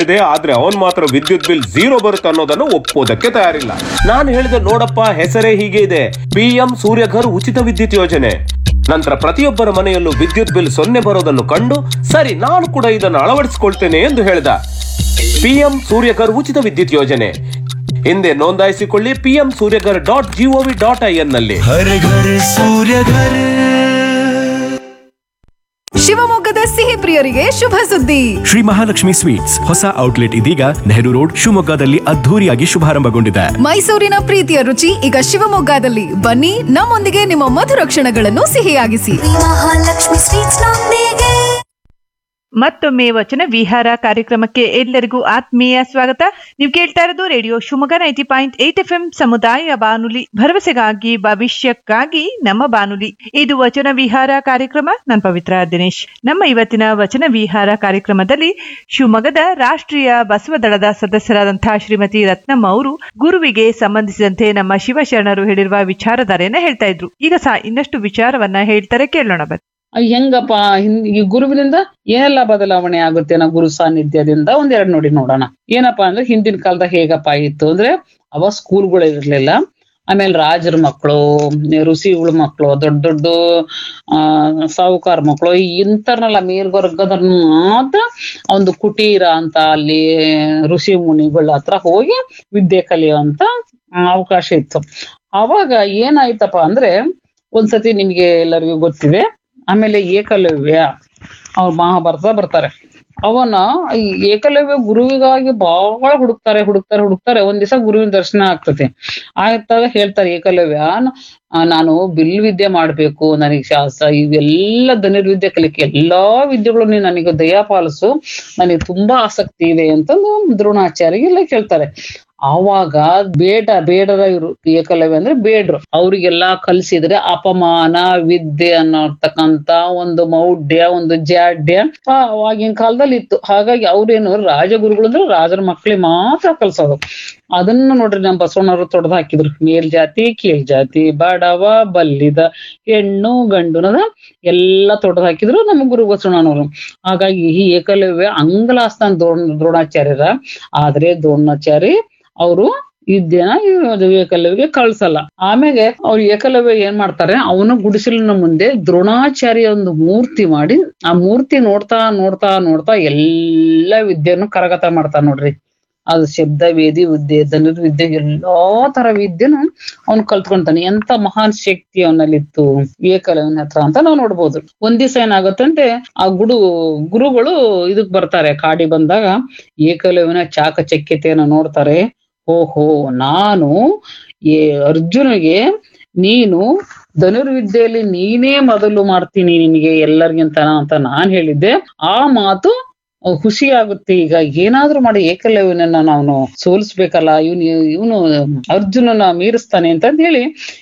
ಇದೆ ಆದ್ರೆ ಅವನ್ ಮಾತ್ರ ವಿದ್ಯುತ್ ಬಿಲ್ ಝೀರೋ ಬರುತ್ತೆ ಅನ್ನೋದನ್ನು ಒಪ್ಪೋದಕ್ಕೆ ತಯಾರಿಲ್ಲ ನಾನು ಹೇಳಿದೆ ನೋಡಪ್ಪ ಹೆಸರೇ ಹೀಗೆ ಇದೆ ಪಿಎಂ ಸೂರ್ಯಘರ್ ಉಚಿತ ವಿದ್ಯುತ್ ಯೋಜನೆ ನಂತರ ಪ್ರತಿಯೊಬ್ಬರ ಮನೆಯಲ್ಲೂ ವಿದ್ಯುತ್ ಬಿಲ್ ಸೊನ್ನೆ ಬರೋದನ್ನು ಕಂಡು ಸರಿ ನಾನು ಕೂಡ ಇದನ್ನು ಅಳವಡಿಸಿಕೊಳ್ತೇನೆ ಎಂದು ಹೇಳಿದ ಪಿಎಂ ಸೂರ್ಯಘರ್ ಉಚಿತ ವಿದ್ಯುತ್ ಯೋಜನೆ ಹಿಂದೆ ನೋಂದಾಯಿಸಿಕೊಳ್ಳಿ PM Suryaghar dot GOV dot I N ನಲ್ಲಿ हर घर सूर्य घर ಶಿವಮೊಗ್ಗದ ಸಿಹಿ ಪ್ರಿಯರಿಗೆ ಶುಭ ಸುದ್ದಿ ಶ್ರೀ ಮಹಾಲಕ್ಷ್ಮಿ ಸ್ವೀಟ್ಸ್ ಹೊಸ ಔಟ್ಲೆಟ್ ಇದೀಗ ನೆಹರು ರೋಡ್ ಶಿವಮೊಗ್ಗದಲ್ಲಿ ಅದ್ಧೂರಿಯಾಗಿ ಶುಭಾರಂಭಗೊಂಡಿದೆ ಮೈಸೂರಿನ ಪ್ರೀತಿಯ ರುಚಿ ಈಗ ಶಿವಮೊಗ್ಗದಲ್ಲಿ ಬನ್ನಿ ನಮ್ಮೊಂದಿಗೆ ನಿಮ್ಮ ಮಧುರ ಕ್ಷಣಗಳನ್ನು ಸಿಹಿಯಾಗಿಸಿ ಮಹಾಲಕ್ಷ್ಮಿ ಸ್ವೀಟ್ಸ್ ನೊಂದಿಗೆ ಮತ್ತೊಮ್ಮೆ ವಚನ ವಿಹಾರ ಕಾರ್ಯಕ್ರಮಕ್ಕೆ ಎಲ್ಲರಿಗೂ ಆತ್ಮೀಯ ಸ್ವಾಗತ ನೀವು ಕೇಳ್ತಾ ಇರೋದು radio Shivamogga ninety point eight F M ಸಮುದಾಯ ಬಾನುಲಿ ಭರವಸೆಗಾಗಿ ಭವಿಷ್ಯಕ್ಕಾಗಿ ನಮ್ಮ ಬಾನುಲಿ ಇದು ವಚನ ವಿಹಾರ ಕಾರ್ಯಕ್ರಮ ನಾನು ಪವಿತ್ರ ದಿನೇಶ್ ನಮ್ಮ ಇವತ್ತಿನ ವಚನ ವಿಹಾರ ಕಾರ್ಯಕ್ರಮದಲ್ಲಿ ಶಿವಮೊಗ್ಗದ ರಾಷ್ಟ್ರೀಯ ಬಸವ ದಳದ ಸದಸ್ಯರಾದಂತಹ ಶ್ರೀಮತಿ ರತ್ನಮ್ಮ ಅವರು ಗುರುವಿಗೆ ಸಂಬಂಧಿಸಿದಂತೆ ನಮ್ಮ ಶಿವಶರಣರು ಹೇಳಿರುವ ವಿಚಾರಧಾರೆಯನ್ನ ಹೇಳ್ತಾ ಇದ್ರು ಈಗ ಸಹ ಇನ್ನಷ್ಟು ವಿಚಾರವನ್ನ ಹೇಳ್ತಾರೆ ಕೇಳೋಣ ಬನ್ನಿ ಅಹ್ ಹೆಂಗಪ್ಪ ಹಿಂದ್ ಈ ಗುರುವಿನಿಂದ ಏನೆಲ್ಲ ಬದಲಾವಣೆ ಆಗುತ್ತೆ ನಾವು ಗುರು ಸಾನ್ನಿಧ್ಯದಿಂದ ಒಂದೆರಡು ನೋಡಿ ನೋಡೋಣ ಏನಪ್ಪಾ ಅಂದ್ರೆ ಹಿಂದಿನ ಕಾಲದಾಗ ಹೇಗಪ್ಪ ಇತ್ತು ಅಂದ್ರೆ ಅವ ಸ್ಕೂಲ್ಗಳು ಇರ್ಲಿಲ್ಲ ಆಮೇಲೆ ರಾಜರ ಮಕ್ಕಳು ಋಷಿಗಳ ಮಕ್ಕಳು ದೊಡ್ಡ ದೊಡ್ಡ ಆ ಸಾಹುಕಾರ ಮಕ್ಕಳು ಇಂಥರ್ನೆಲ್ಲ ಮೇಲ್ವರ್ಗದ ಮಾತ್ರ ಒಂದು ಕುಟೀರ ಅಂತ ಅಲ್ಲಿ ಋಷಿ ಮುನಿಗಳ ಹತ್ರ ಹೋಗಿ ವಿದ್ಯೆ ಕಲಿಯುವಂತ ಅವಕಾಶ ಇತ್ತು ಅವಾಗ ಏನಾಯ್ತಪ್ಪ ಅಂದ್ರೆ ಒಂದ್ಸತಿ ನಿಮ್ಗೆ ಎಲ್ಲರಿಗೂ ಗೊತ್ತಿದೆ ಆಮೇಲೆ ಏಕಲವ್ಯ ಅವ್ರು ಮಹಾಭಾರತ ಬರ್ತಾರೆ ಅವನ ಈ ಏಕಲವ್ಯ ಗುರುವಿಗಾಗಿ ಬಹಳ ಹುಡುಕ್ತಾರೆ ಹುಡುಕ್ತಾರೆ ಹುಡುಕ್ತಾರೆ ಒಂದ್ ದಿವಸ ಗುರುವಿನ ದರ್ಶನ ಆಗ್ತದೆ ಆಗ್ತದ ಹೇಳ್ತಾರೆ ಏಕಲವ್ಯ ನ- ಆ, ನಾನು ಬಿಲ್ ವಿದ್ಯೆ ಮಾಡ್ಬೇಕು ನನಗೆ ಶಾಸ್ತ್ರ ಇವೆಲ್ಲ ಧನುರ್ವಿದ್ಯೆ ಕಲಿಕೆ ಎಲ್ಲಾ ವಿದ್ಯೆಗಳು ನೀನು ನನಗೆ ದಯಾ ಪಾಲಿಸು ನನಗೆ ತುಂಬಾ ಆಸಕ್ತಿ ಇದೆ ಅಂತಂದು ದ್ರೋಣಾಚಾರ್ಯಗೆಲ್ಲ ಕೇಳ್ತಾರೆ ಆವಾಗ ಬೇಡ ಬೇಡದ ಇವರು ಏಕಲವ್ಯ ಅಂದ್ರೆ ಬೇಡ್ರು ಅವ್ರಿಗೆಲ್ಲಾ ಕಲ್ಸಿದ್ರೆ ಅಪಮಾನ ವಿದ್ಯೆ ಅನ್ನತಕ್ಕಂತ ಒಂದು ಮೌಢ್ಯ ಒಂದು ಜಾಡ್ಯ ಆ, ಅವಾಗಿನ ಕಾಲದಲ್ಲಿ ಇತ್ತು ಹಾಗಾಗಿ ಅವ್ರೇನು ರಾಜಗುರುಗಳು ಅಂದ್ರೆ ರಾಜರ ಮಕ್ಳಿಗೆ ಮಾತ್ರ ಕಲ್ಸೋದು ಅದನ್ನ ನೋಡ್ರಿ ನಮ್ಮ ಬಸವಣ್ಣವರು ತೊಡೆದು ಹಾಕಿದ್ರು ಮೇಲ್ ಜಾತಿ ಕೀಳ್ ಜಾತಿ ಬಡವ ಬಲ್ಲಿದ ಹೆಣ್ಣು ಗಂಡು ಅನ್ನೋದ ಎಲ್ಲ ತೊಡೆದು ಹಾಕಿದ್ರು ನಮ್ಮ ಗುರು ಬಸವಣ್ಣನವರು ಹಾಗಾಗಿ ಈ ಏಕಲವ್ಯ ಅಂಗಲಾಸ್ತಾನ ದ್ರೋಣ ದ್ರೋಣಾಚಾರ್ಯರ ಆದ್ರೆ ದ್ರೋಣಾಚಾರಿ ಅವರು ವಿದ್ಯೆನ ಈ ಏಕಲವ್ಯಗೆ ಕಳ್ಸಲ್ಲ ಆಮೇಲೆ ಅವ್ರು ಏಕಲವ್ಯ ಏನ್ ಮಾಡ್ತಾರೆ ಅವನು ಗುಡಿಸಲಿನ ಮುಂದೆ ದ್ರೋಣಾಚಾರ್ಯ ಒಂದು ಮೂರ್ತಿ ಮಾಡಿ ಆ ಮೂರ್ತಿ ನೋಡ್ತಾ ನೋಡ್ತಾ ನೋಡ್ತಾ ಎಲ್ಲಾ ವಿದ್ಯೆಯನ್ನು ಕರಗತ ಮಾಡ್ತಾನ ನೋಡ್ರಿ ಅದು ಶಬ್ದ ವೇದಿ ವಿದ್ಯೆ ಧನುರ್ವಿದ್ಯೆ ಎಲ್ಲಾ ತರ ವಿದ್ಯೆನು ಅವ್ನು ಕಲ್ತ್ಕೊಂತಾನೆ ಎಂತ ಮಹಾನ್ ಶಕ್ತಿ ಅವನಲ್ಲಿತ್ತು ಏಕಲವ್ಯನ ಹತ್ರ ಅಂತ ನಾವು ನೋಡ್ಬೋದು ಒಂದ್ ದಿವಸ ಏನಾಗುತ್ತಂತೆ ಆ ಗುಡು ಗುರುಗಳು ಇದಕ್ ಬರ್ತಾರೆ ಕಾಡಿ ಬಂದಾಗ ಏಕಲವ್ಯನ ಚಾಕಚಕ್ಯತೆಯನ್ನ ನೋಡ್ತಾರೆ ಓಹೋ ನಾನು ಏ ಅರ್ಜುನಿಗೆ ನೀನು ಧನುರ್ವಿದ್ಯೆಯಲ್ಲಿ ನೀನೇ ಮೊದಲು ಮಾಡ್ತೀನಿ ನಿನಗೆ ಎಲ್ಲರಿಗಿಂತ ಅಂತ ನಾನ್ ಹೇಳಿದ್ದೆ ಆ ಮಾತು ಖುಷಿ ಆಗುತ್ತೆ ಈಗ ಏನಾದ್ರೂ ಮಾಡಿ ಏಕಲವ್ಯನನ್ನ ನಾವು ಸೋಲಿಸ್ಬೇಕಲ್ಲ ಇವನು ಇವನು ಅರ್ಜುನನ ಮೀರಿಸ್ತಾನೆ ಅಂತ ಹೇಳಿ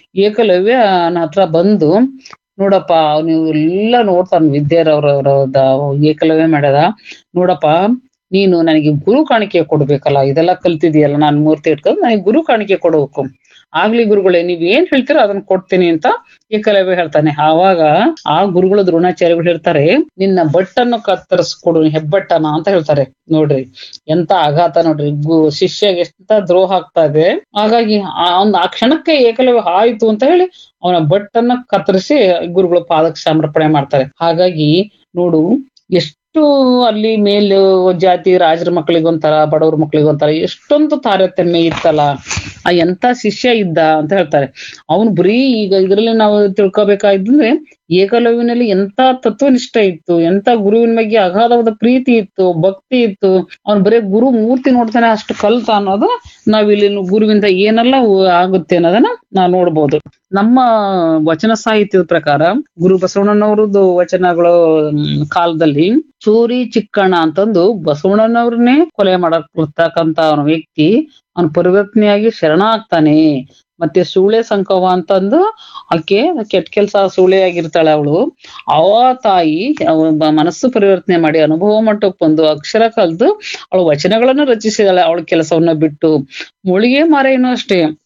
ಏಕಲವ್ಯನ ಹತ್ರ ಬಂದು ನೋಡಪ್ಪ ನೀವು ಎಲ್ಲ ನೋಡ್ತಾನೆ ವಿದ್ಯಾರವ್ರವ್ರ ಏಕಲವ್ಯ ಮಾಡ್ಯದ ನೋಡಪ್ಪ ನೀನು ನನಗೆ ಗುರು ಕಾಣಿಕೆ ಕೊಡ್ಬೇಕಲ್ಲ ಇದೆಲ್ಲ ಕಲ್ತಿದೀಯಲ್ಲ ನಾನು ಮೂರ್ತಿ ಇಟ್ಕೊಂಡು ನನಗೆ ಗುರು ಕಾಣಿಕೆ ಕೊಡ್ಬೇಕು ಆಗ್ಲಿ ಗುರುಗಳೇ ನೀವ್ ಏನ್ ಹೇಳ್ತೀರೋ ಅದನ್ನ ಕೊಡ್ತೀನಿ ಅಂತ ಏಕಲವ್ಯ ಹೇಳ್ತಾನೆ ಆವಾಗ ಆ ಗುರುಗಳು ದ್ರೋಣಾಚಾರ್ಯಗಳು ಹೇಳ್ತಾರೆ ನಿನ್ನ ಬಟ್ಟನ್ನು ಕತ್ತರಿಸ್ಕೊಡು ಹೆಬ್ಬಟ್ಟನ ಅಂತ ಹೇಳ್ತಾರೆ ನೋಡ್ರಿ ಎಂತ ಆಘಾತ ನೋಡ್ರಿ ಗು ಶಿಷ್ಯಗೆ ಎಂತ ದ್ರೋಹ ಆಗ್ತಾ ಇದೆ ಹಾಗಾಗಿ ಆ ಒಂದು ಆ ಕ್ಷಣಕ್ಕೆ ಏಕಲವ್ಯ ಆಯ್ತು ಅಂತ ಹೇಳಿ ಅವನ ಬಟ್ಟನ್ನ ಕತ್ತರಿಸಿ ಗುರುಗಳು ಪಾದಕ್ಕೆ ಸಮರ್ಪಣೆ ಮಾಡ್ತಾರೆ ಹಾಗಾಗಿ ನೋಡು ಎಷ್ಟು ಅಲ್ಲಿ ಮೇಲು ಜಾತಿ ರಾಜರ ಮಕ್ಳಿಗೆ ಒಂಥರ ಬಡವ್ರ ಮಕ್ಳಿಗೆ ಒಂಥರ ಎಷ್ಟೊಂದು ತಾರತಮ್ಯ ಇತ್ತಲ್ಲ ಆ ಎಂತ ಶಿಷ್ಯ ಇದ್ದ ಅಂತ ಹೇಳ್ತಾರೆ ಅವನು ಬರೀ ಈಗ ಇದ್ರಲ್ಲಿ ನಾವು ತಿಳ್ಕೊಬೇಕಾದ್ರೆ ಏಕಲವ್ಯನಲ್ಲಿ ಎಂತ ತತ್ವನಿಷ್ಠ ಇತ್ತು ಎಂತ ಗುರುವಿನ ಬಗ್ಗೆ ಅಗಾಧವಾದ ಪ್ರೀತಿ ಇತ್ತು ಭಕ್ತಿ ಇತ್ತು ಅವ್ನು ಬರೀ ಗುರು ಮೂರ್ತಿ ನೋಡ್ತಾನೆ ಅಷ್ಟು ಕಲ್ತ ಅನ್ನೋದು ನಾವಿಲ್ಲಿ ಗುರುವಿಂದ ಏನೆಲ್ಲ ಆಗುತ್ತೆ ಅನ್ನೋದನ್ನ ನಾವು ನೋಡ್ಬೋದು ನಮ್ಮ ವಚನ ಸಾಹಿತ್ಯದ ಪ್ರಕಾರ ಗುರು ಬಸವಣ್ಣನವರದ್ದು ವಚನಗಳು ಮ್, ಕಾಲದಲ್ಲಿ ಚೂರಿ ಚಿಕ್ಕಣ್ಣ ಅಂತಂದು ಬಸವಣ್ಣನವ್ರನ್ನೇ ಕೊಲೆ ಮಾಡರ್ತಕ್ಕಂತ ಅವನ ವ್ಯಕ್ತಿ ಅವನ್ ಪರಿವರ್ತನೆಯಾಗಿ ಶರಣ ಆಗ್ತಾನೆ ಮತ್ತೆ ಸೂಳೆ ಸಂಕವ ಅಂತಂದು ಆಕೆ ಕೆಟ್ಟ ಕೆಲ್ಸ ಸೂಳೆ ಆಗಿರ್ತಾಳೆ ಅವಳು ಅವ ತಾಯಿ ಅವ ಬ- ಮನಸ್ಸು ಪರಿವರ್ತನೆ ಮಾಡಿ ಅನುಭವ ಮಟ್ಟಕ್ಕೆ ಬಂದು ಅಕ್ಷರ ಕಲ್ತು ಅವಳು ವಚನಗಳನ್ನು ರಚಿಸಿದಾಳೆ ಅವಳ ಕೆಲಸವನ್ನ ಬಿಟ್ಟು ಮುಳಿಗೆ ಮಾರೇನು ಅಷ್ಟೇ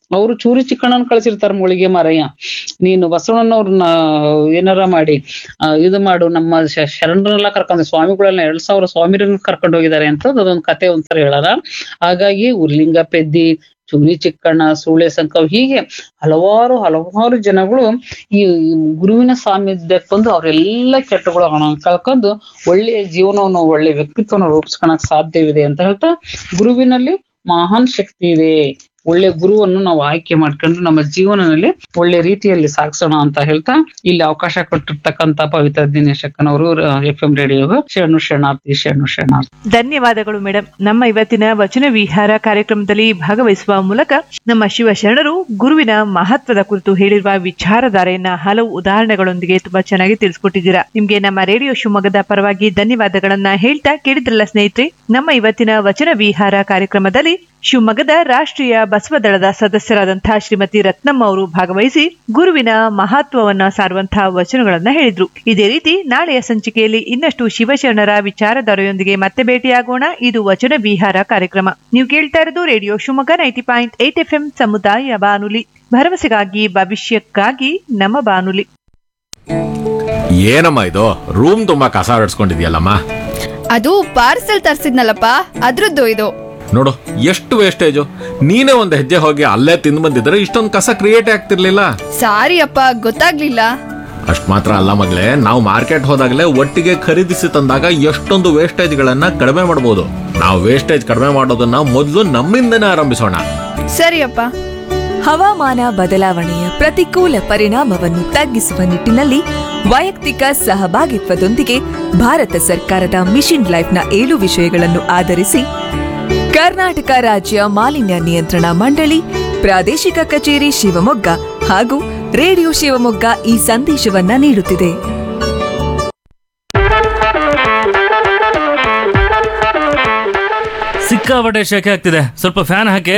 ಅವರು ಚೂರಿ ಚಿಕ್ಕಣ್ಣನ್ ಕಳ್ಸಿರ್ತಾರ ಮುಳಿಗೆ ಮಾರಯ್ಯ ನೀನು ಬಸವಣ್ಣನವ್ರನ್ನ ಏನಾರ ಮಾಡಿ ಆ, ಇದು ಮಾಡು ನಮ್ಮ ಶ- ಶರಣರನ್ನೆಲ್ಲ ಕರ್ಕೊಂಡು ಸ್ವಾಮಿಗಳೆಲ್ಲ ಎರಡ್ ಸಾವಿರ ಸ್ವಾಮಿರನ್ನ ಕರ್ಕೊಂಡು ಹೋಗಿದ್ದಾರೆ ಅಂತ ಅದೊಂದು ಕತೆ ಒಂಥರ ಹೇಳಾರ ಹಾಗಾಗಿ ಉರ್ಲಿಂಗ ಪೆದ್ದಿ ಚೂರಿ ಚಿಕ್ಕಣ್ಣ ಸೂಳೆ ಸಂಕವ್ ಹೀಗೆ ಹಲವಾರು ಹಲವಾರು ಜನಗಳು ಈ ಈ ಗುರುವಿನ ಸಾನ್ನಿಧ್ಯಕ್ಕೆ ಬಂದು ಅವರೆಲ್ಲ ಕೆಟ್ಟಗಳು ಹಣ ಕಳ್ಕೊಂಡು ಒಳ್ಳೆಯ ಜೀವನವನ್ನು ಒಳ್ಳೆ ವ್ಯಕ್ತಿತ್ವವನ್ನು ರೂಪಿಸ್ಕೊಳಕ್ ಸಾಧ್ಯವಿದೆ ಅಂತ ಹೇಳ್ತಾ ಗುರುವಿನಲ್ಲಿ ಮಹಾನ್ ಶಕ್ತಿ ಇದೆ ಒಳ್ಳೆ ಗುರುವನ್ನು ನಾವು ಆಯ್ಕೆ ಮಾಡ್ಕೊಂಡು ನಮ್ಮ ಜೀವನದಲ್ಲಿ ಒಳ್ಳೆ ರೀತಿಯಲ್ಲಿ ಸಾಗಿಸೋಣ ಅಂತ ಹೇಳ್ತಾ ಇಲ್ಲಿ ಅವಕಾಶ ಕೊಟ್ಟಿರ್ತಕ್ಕಂತ ಪವಿತ್ರ ದಿನೇಶ್ ಅಕ್ಕನವರು ಎಫ್ ಎಂ ರೇಡಿಯೋಗೆ ಶರಣು ಶರಣಾರ್ಥಿ ಶರಣು ಶರಣಾರ್ಥಿ ಧನ್ಯವಾದಗಳು ಮೇಡಮ್ ನಮ್ಮ ಇವತ್ತಿನ ವಚನ ವಿಹಾರ ಕಾರ್ಯಕ್ರಮದಲ್ಲಿ ಭಾಗವಹಿಸುವ ಮೂಲಕ ನಮ್ಮ ಶಿವಶರಣರು ಗುರುವಿನ ಮಹತ್ವದ ಕುರಿತು ಹೇಳಿರುವ ವಿಚಾರಧಾರೆಯನ್ನ ಹಲವು ಉದಾಹರಣೆಗಳೊಂದಿಗೆ ತುಂಬಾ ಚೆನ್ನಾಗಿ ತಿಳಿಸ್ಕೊಟ್ಟಿದ್ದೀರಾ ನಿಮ್ಗೆ ನಮ್ಮ ರೇಡಿಯೋ ಶಿವಮೊಗ್ಗದ ಪರವಾಗಿ ಧನ್ಯವಾದಗಳನ್ನ ಹೇಳ್ತಾ ಕೇಳಿದ್ರಲ್ಲ ಸ್ನೇಹಿತರೆ ನಮ್ಮ ಇವತ್ತಿನ ವಚನ ವಿಹಾರ ಕಾರ್ಯಕ್ರಮದಲ್ಲಿ ಶಿವಮೊಗ್ಗದ ರಾಷ್ಟ್ರೀಯ ಬಸವ ದಳದ ಸದಸ್ಯರಾದಂತಹ ಶ್ರೀಮತಿ ರತ್ನಮ್ಮ ಅವರು ಭಾಗವಹಿಸಿ ಗುರುವಿನ ಮಹತ್ವವನ್ನ ಸಾರುವಂತಹ ವಚನಗಳನ್ನ ಹೇಳಿದ್ರು ಇದೇ ರೀತಿ ನಾಳೆಯ ಸಂಚಿಕೆಯಲ್ಲಿ ಇನ್ನಷ್ಟು ಶಿವಶರಣರ ವಿಚಾರಧಾರೆಯೊಂದಿಗೆ ಮತ್ತೆ ಭೇಟಿಯಾಗೋಣ ಇದು ವಚನ ವಿಹಾರ ಕಾರ್ಯಕ್ರಮ ನೀವು ಕೇಳ್ತಾ ಇರೋದು radio Shivamogga ninety point eight F M ಸಮುದಾಯ ಬಾನುಲಿ ಭರವಸೆಗಾಗಿ ಭವಿಷ್ಯಕ್ಕಾಗಿ ನಮ್ಮ ಬಾನುಲಿ ಏನಮ್ಮ ಇದು ರೂಮ್ ತುಂಬಾ ಕಸ ಹೊಡ್ಸ್ಕೊಂಡಿದ್ಯಲ್ಲಮ್ಮ ಅದು ಪಾರ್ಸೆಲ್ ತರ್ಸಿದ್ನಲ್ಲಪ್ಪ ಅದ್ರದ್ದು ಇದು ನೋಡು ಎಷ್ಟು ವೇಸ್ಟೇಜು ನೀನೇ ಒಂದು ಹೆಜ್ಜೆ ಹೋಗಿ ಅಲ್ಲೇ ತಿಂದು ಬಂದಿದ್ರೆ ಇಷ್ಟೊಂದು ಕಸ ಕ್ರಿಯೇಟ್ ಆಗ್ತಿರ್ಲಿಲ್ಲ ಸಾರಿ ಅಪ್ಪ ಗೊತ್ತಾಗ್ಲಿಲ್ಲ ಅಷ್ಟ್ ಮಾತ್ರ ಅಲ್ಲ ಮಗಳೇ ನಾವು ಮಾರ್ಕೆಟ್ ಹೋದಾಗಲೇ ಒಟ್ಟಿಗೆ ಖರೀದಿಸಿ ತಂದಾಗ ಎಷ್ಟೊಂದು ವೇಸ್ಟೇಜ್ ಗಳನ್ನ ಕಡಿಮೆ ಮಾಡಬಹುದು ನಾವು ವೇಸ್ಟೇಜ್ ಕಡಿಮೆ ಮಾಡೋದನ್ನ ಮೊದಲು ನಮ್ಮಿಂದನೇ ಆರಂಭಿಸೋಣ ಸರಿಯಪ್ಪ ಹವಾಮಾನ ಬದಲಾವಣೆಯ ಪ್ರತಿಕೂಲ ಪರಿಣಾಮವನ್ನು ತಗ್ಗಿಸುವ ನಿಟ್ಟಿನಲ್ಲಿ ವೈಯಕ್ತಿಕ ಸಹಭಾಗಿತ್ವದೊಂದಿಗೆ ಭಾರತ ಸರ್ಕಾರದ ಮಿಷನ್ ಲೈಫ್ನ ಏಳು ವಿಷಯಗಳನ್ನು ಆಧರಿಸಿ ಕರ್ನಾಟಕ ರಾಜ್ಯ ಮಾಲಿನ್ಯ ನಿಯಂತ್ರಣ ಮಂಡಳಿ ಪ್ರಾದೇಶಿಕ ಕಚೇರಿ ಶಿವಮೊಗ್ಗ ಹಾಗೂ ರೇಡಿಯೋ ಶಿವಮೊಗ್ಗ ಈ ಸಂದೇಶವನ್ನ ನೀಡುತ್ತಿದೆ ಸಿಕ್ಕಾಪಟ್ಟೆ ಶೆಕೆ ಆಗ್ತಿದೆ ಸ್ವಲ್ಪ ಫ್ಯಾನ್ ಹಾಕಿ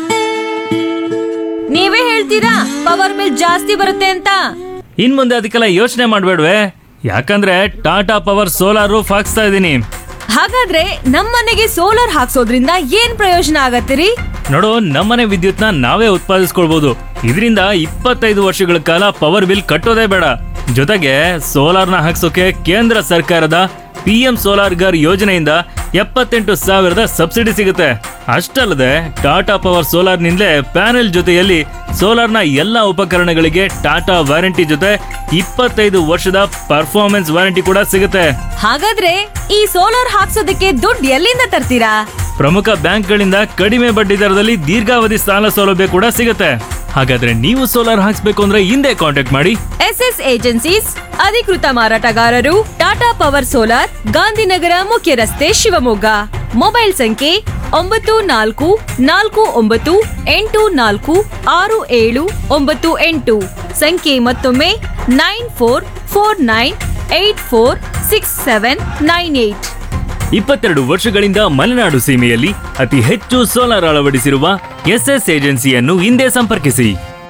ನೀವೇ ಹೇಳ್ತೀರಾ ಪವರ್ ಬಿಲ್ ಜಾಸ್ತಿ ಬರುತ್ತೆ ಅಂತ ಇನ್ ಮುಂದೆ ಅದಕ್ಕೆಲ್ಲ ಯೋಚನೆ ಮಾಡ್ಬೇಡ್ವೆ ಯಾಕಂದ್ರೆ ಟಾಟಾ ಪವರ್ ಸೋಲಾರ್ ರೂಫ್ ಹಾಕ್ಸ್ತಾ ಇದ್ದೀನಿ ಹಾಗಾದ್ರೆ ನಮ್ಮನೆಗೆ ಸೋಲಾರ್ ಹಾಕ್ಸೋದ್ರಿಂದ ಏನ್ ಪ್ರಯೋಜನ ಆಗತ್ತಿರಿ ನೋಡು ನಮ್ಮನೆ ವಿದ್ಯುತ್ನ ನಾವೇ ಉತ್ಪಾದಿಸ್ಕೊಳ್ಬಹುದು ಇದರಿಂದ ಇಪ್ಪತ್ತೈದು ವರ್ಷಗಳ ಕಾಲ ಪವರ್ ಬಿಲ್ ಕಟ್ಟೋದೇ ಬೇಡ ಜೊತೆಗೆ ಸೋಲಾರ್ನ ಹಾಕ್ಸೋಕೆ ಕೇಂದ್ರ ಸರ್ಕಾರದ ಪಿ ಎಂ ಸೋಲಾರ್ ಗರ್ ಯೋಜನೆಯಿಂದ ಎಪ್ಪತ್ತೆಂಟು ಸಾವಿರದ ಸಬ್ಸಿಡಿ ಸಿಗುತ್ತೆ ಅಷ್ಟಲ್ಲದೆ ಟಾಟಾ ಪವರ್ ಸೋಲಾರ್ನಿಂದಲೇ ಪ್ಯಾನೆಲ್ ಜೊತೆಯಲ್ಲಿ ಸೋಲಾರ್ನ ಎಲ್ಲ ಉಪಕರಣಗಳಿಗೆ ಟಾಟಾ ವಾರಂಟಿ ಜೊತೆ ಇಪ್ಪತ್ತೈದು ವರ್ಷದ ಪರ್ಫಾರ್ಮೆನ್ಸ್ ವಾರಂಟಿ ಕೂಡ ಸಿಗುತ್ತೆ ಹಾಗಾದ್ರೆ ಈ ಸೋಲಾರ್ ಹಾಕ್ಸೋದಕ್ಕೆ ದುಡ್ಡು ಎಲ್ಲಿಂದ ತರ್ತೀರಾ ಪ್ರಮುಖ ಬ್ಯಾಂಕ್ಗಳಿಂದ ಕಡಿಮೆ ಬಡ್ಡಿ ದರದಲ್ಲಿ ದೀರ್ಘಾವಧಿ ಸಾಲ ಸೌಲಭ್ಯ ಕೂಡ ಸಿಗುತ್ತೆ ಹಾಗಾದ್ರೆ ನೀವು ಸೋಲಾರ್ ಹಾಕ್ಸ್ಬೇಕು ಅಂದ್ರೆ ಹಿಂದೆ ಕಾಂಟ್ಯಾಕ್ಟ್ ಮಾಡಿ ಎಸ್ ಎಸ್ ಏಜೆನ್ಸೀಸ್ ಅಧಿಕೃತ ಮಾರಾಟಗಾರರು ಟಾಟಾ ಪವರ್ ಸೋಲಾರ್ ಗಾಂಧಿನಗರ ಮುಖ್ಯ ರಸ್ತೆ ಶಿವಮೊಗ್ಗ ಮೊಬೈಲ್ ಸಂಖ್ಯೆ ಒಂಬತ್ತು ನಾಲ್ಕು ನಾಲ್ಕು ಒಂಬತ್ತು ಎಂಟು ನಾಲ್ಕು ಆರು ಏಳು ಒಂಬತ್ತು ಎಂಟು ಸಂಖ್ಯೆ ಮತ್ತೊಮ್ಮೆ nine four four nine eight four six seven nine eight ಇಪ್ಪತ್ತೆರಡು ವರ್ಷಗಳಿಂದ ಮಲೆನಾಡು ಸೀಮೆಯಲ್ಲಿ ಅತಿ ಹೆಚ್ಚು ಸೋಲಾರ್ ಅಳವಡಿಸಿರುವ ಎಸ್ಎಸ್ ಏಜೆನ್ಸಿಯನ್ನು ಹಿಂದೆ ಸಂಪರ್ಕಿಸಿ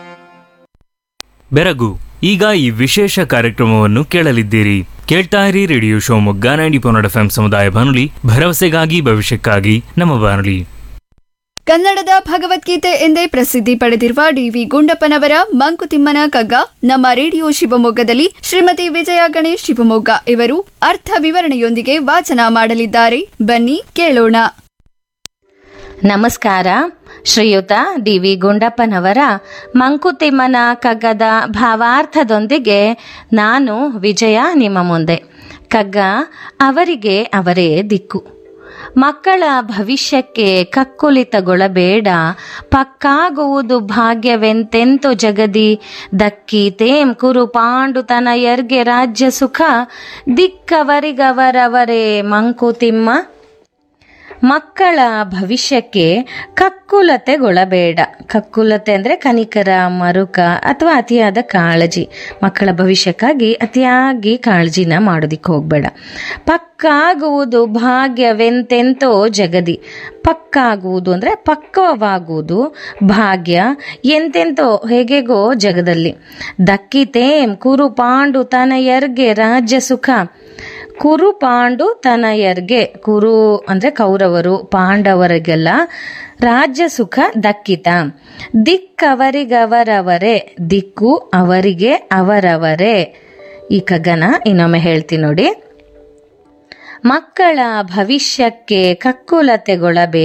ಬೆರಗು ಈಗ ಈ ವಿಶೇಷ ಕಾರ್ಯಕ್ರಮವನ್ನು ಕೇಳಲಿದ್ದೀರಿ ಕೇಳ್ತಾ ಇರಿ ರೇಡಿಯೋ ಶಿವಮೊಗ್ಗ ನೈಂಟಿ ಪೊನ್ನಡ ಎಫ್ ಸಮುದಾಯ ಬಾನುಲಿ ಭರವಸೆಗಾಗಿ ಭವಿಷ್ಯಕ್ಕಾಗಿ ನಮ್ಮ ಬಾನುಲಿ ಕನ್ನಡದ ಭಗವದ್ಗೀತೆ ಎಂದೇ ಪ್ರಸಿದ್ಧಿ ಪಡೆದಿರುವ ಡಿವಿ ಗುಂಡಪ್ಪನವರ ಮಂಕುತಿಮ್ಮನ ಕಗ್ಗ ನಮ್ಮ ರೇಡಿಯೋ ಶಿವಮೊಗ್ಗದಲ್ಲಿ ಶ್ರೀಮತಿ ವಿಜಯ ಗಣೇಶ್ ಶಿವಮೊಗ್ಗ ಇವರು ಅರ್ಥ ವಿವರಣೆಯೊಂದಿಗೆ ವಾಚನ ಮಾಡಲಿದ್ದಾರೆ ಬನ್ನಿ ಕೇಳೋಣ ನಮಸ್ಕಾರ ಶ್ರೀಯುತ ಡಿ ವಿ ಗುಂಡಪ್ಪನವರ ಮಂಕುತಿಮ್ಮನ ಕಗ್ಗದ ಭಾವಾರ್ಥದೊಂದಿಗೆ ನಾನು ವಿಜಯ ನಿಮ್ಮ ಮುಂದೆ ಕಗ್ಗ ಅವರಿಗೆ ಅವರೇ ದಿಕ್ಕು ಮಕ್ಕಳ ಭವಿಷ್ಯಕ್ಕೆ ಕಕ್ಕುಲಿತಗೊಳ್ಳಬೇಡ ಪಕ್ಕಾಗುವುದು ಭಾಗ್ಯವೆಂತೆಂತು ಜಗದಿ ದಕ್ಕೀತೇಂ ಕುರು ಪಾಂಡುತನಯರ್ಗೆ ರಾಜ್ಯ ಸುಖ ದಿಕ್ಕವರಿಗವರವರೇ ಮಂಕುತಿಮ್ಮ ಮಕ್ಕಳ ಭವಿಷ್ಯಕ್ಕೆ ಕಕ್ಕುಲತೆಗೊಳ್ಳಬೇಡ ಕಕ್ಕುಲತೆ ಅಂದರೆ ಕನಿಕರ ಮರುಕ ಅಥವಾ ಅತಿಯಾದ ಕಾಳಜಿ ಮಕ್ಕಳ ಭವಿಷ್ಯಕ್ಕಾಗಿ ಅತಿಯಾಗಿ ಕಾಳಜಿನ ಮಾಡೋದಿಕ್ಕೆ ಹೋಗಬೇಡ ಪಕ್ಕಾಗುವುದು ಭಾಗ್ಯವೆಂತೆಂತೋ ಜಗದಿ ಪಕ್ಕಾಗುವುದು ಅಂದರೆ ಪಕ್ವವಾಗುವುದು ಭಾಗ್ಯ ಎಂತೆಂತೋ ಹೇಗೆಗೋ ಜಗದಲ್ಲಿ ದಕ್ಕಿತೇಂ ಕುರು ಪಾಂಡು ತನಯರ್ಗೆ ರಾಜ್ಯ ಸುಖ ಕುರು ಪಾಂಡು ತನಯರ್ಗೆ ಕುರು ಅಂದ್ರೆ ಕೌರವರು ಪಾಂಡವರಿಗೆಲ್ಲ ರಾಜ್ಯ ಸುಖ ದಕ್ಕಿತ ದಿಕ್ಕವರಿಗವರವರೇ ದಿಕ್ಕು ಅವರಿಗೆ ಅವರವರೇ ಈ ಕಗ್ಗನ ಇನ್ನೊಮ್ಮೆ ಹೇಳ್ತೀನಿ ನೋಡಿ ಮಕ್ಕಳ ಭವಿಷ್ಯಕ್ಕೆ ಕಕ್ಕುಲತೆಗೊಳಬೇ